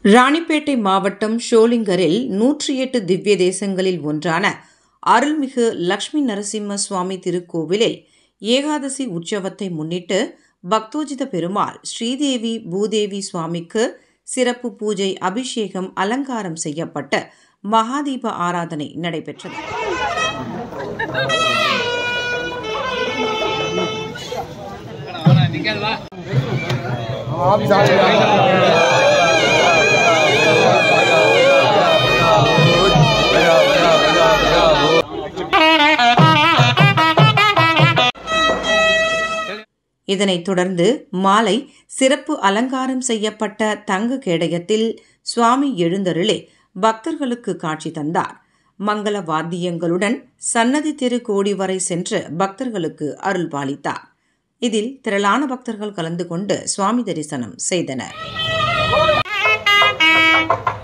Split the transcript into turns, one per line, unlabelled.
ராணிப்பேட்டை மாவட்டம் ஷோலிங்கரில் நூற்றி எட்டு திவ்ய தேசங்களில் ஒன்றான அருள்மிகு லக்ஷ்மி நரசிம்ம சுவாமி திருக்கோவிலில் ஏகாதசி உற்சவத்தை முன்னிட்டு பக்தோஜித பெருமாள் ஸ்ரீதேவி பூதேவி சுவாமிக்கு சிறப்பு பூஜை அபிஷேகம் அலங்காரம் செய்யப்பட்ட மகாதீப ஆராதனை நடைபெற்றது இதனைத் தொடர்ந்து மாலை சிறப்பு அலங்காரம் செய்யப்பட்ட தங்க கேடயத்தில் சுவாமி எழுந்தருளே பக்தர்களுக்கு காட்சி தந்தார் மங்கள வாத்தியங்களுடன் சன்னதி தெரு கோடி வரை சென்று பக்தர்களுக்கு அருள் பாலித்தார் இதில் திரளான பக்தர்கள் கலந்து கொண்டு சுவாமி தரிசனம் செய்தனர்